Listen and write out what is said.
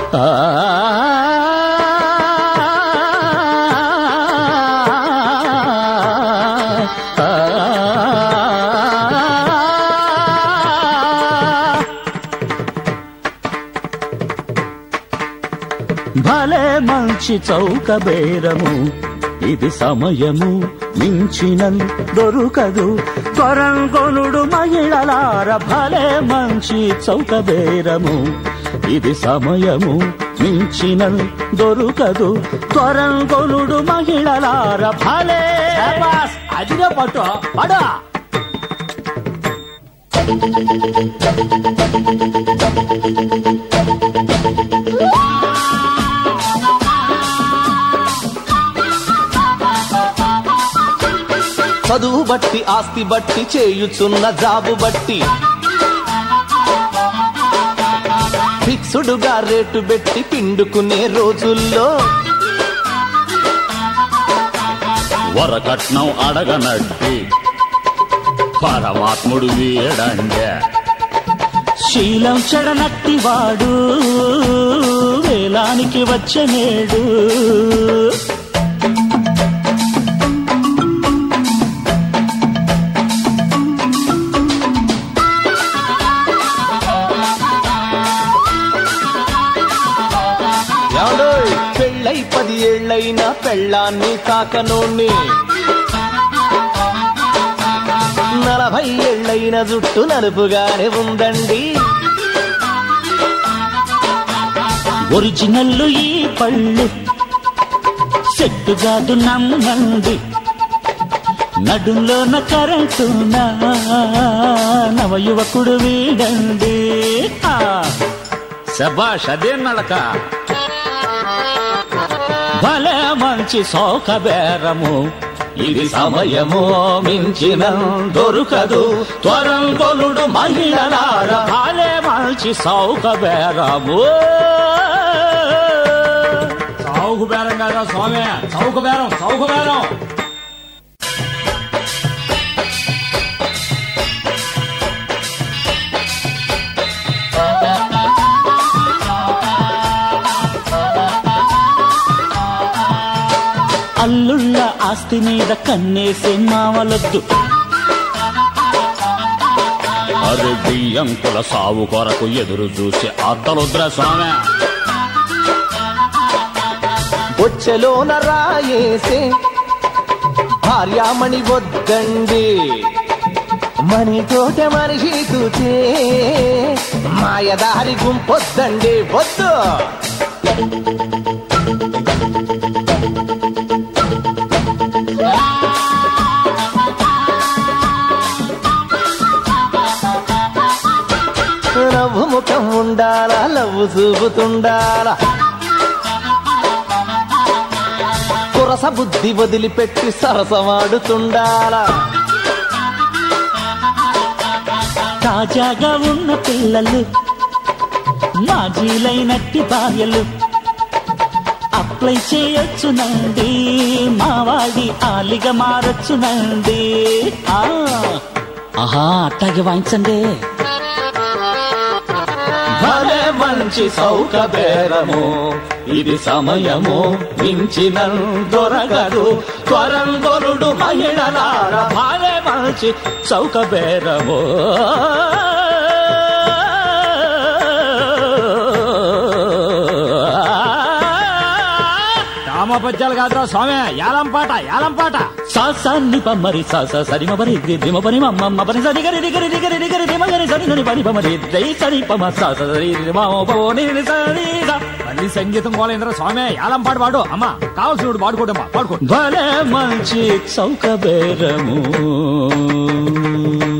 భలే మంచి చౌక బేరము ఇది సమయము మించిన దొరుకదు కొరంగొనుడు మహిళలార భలే మంచి చౌక బేరము ఇది సమయము మించిన దొరుకదు కొరంగొనుడు మహిళలార భలే అదిగా పట్టు పడు చదువు బట్టి ఆస్తి బట్టి చేయుచున్న జాబు బట్టి ఫిక్సుడుగా రేటు పెట్టి పిండుకునే రోజుల్లో వరకట్నం అడగనట్టి పరమాత్ముడు వీడండే శీలం చెడనట్టి వాడు వేలానికి వచ్చనేడు ఏమండోయ్ పెళ్ళై పది ఏళ్ళైనా పెళ్ళాన్ని తాకనోణ్ణి నలభై ఏళ్ళైన జుట్టు నలుపుగానే ఉందండి ఒరిజినల్ ఈ పళ్ళు సెట్టు కాదు నమ్మండి నడుంలోన కరెంటునా నవ యువకుడు వీడండి ఆ, శబాష్ అదే నడక భలే మంచి సోక బేరము ఇది సమయము మించిన దొరకదు త్వరం కొలుడు మహిళలార భలే మంచి సౌక బేరము చౌకు బేరం కాదా స్వామి చౌకు బేరం చౌకు బేరం అల్లుళ్ళ ఆస్తి మీద కన్నేసే మావలొద్దు అరే బియ్యంకుల సావు కొరకు ఎదురు చూసే అద్దలుద్ర స్వామి బొచ్చెలోన రాయేసే భార్యామణి వద్దండి మణి తోట మనిషి తూచే మాయదారి గుంపొద్దండి వద్దు నవ్వు ముఖం ఉండాలా లవ్వు చూపుతుండాలా కురస బుద్ధి వదిలిపెట్టి సరసమాడుతుండాలా తాజాగా ఉన్న పిల్లలు మాజీలైనట్టి భార్యలు అప్లై చేయొచ్చునండి మావాడి ఆలిగా మారొచ్చునండి ఆ, ఆహా అట్టాగే వాయించండి భలే మంచి సౌక బేరము ఇది సమయము మించిన దొరకదు త్వరంగొరుడు మహిళలార భలే మంచి సౌక బేరము రామపద్యాలు కాదురా స్వామి యాలం పాట యాలం పాట సాసాన్ని పమ్మరి సాస సరిమ పరి దిమ పని మమ్మ పని సరి గరి దిగరి దిగరి దిగరి దిమ గరి సరి నని పని పమరి దై సరి పమ సాస సరి దిమ ఓ పో ని ని సరి స. మళ్ళీ సంగీతం గోలేంద్ర స్వామి యాలం పాట పాడు అమ్మా కావాల్సిన పాడుకోటమ్మా పాడుకో భలే మంచి చౌక బేరము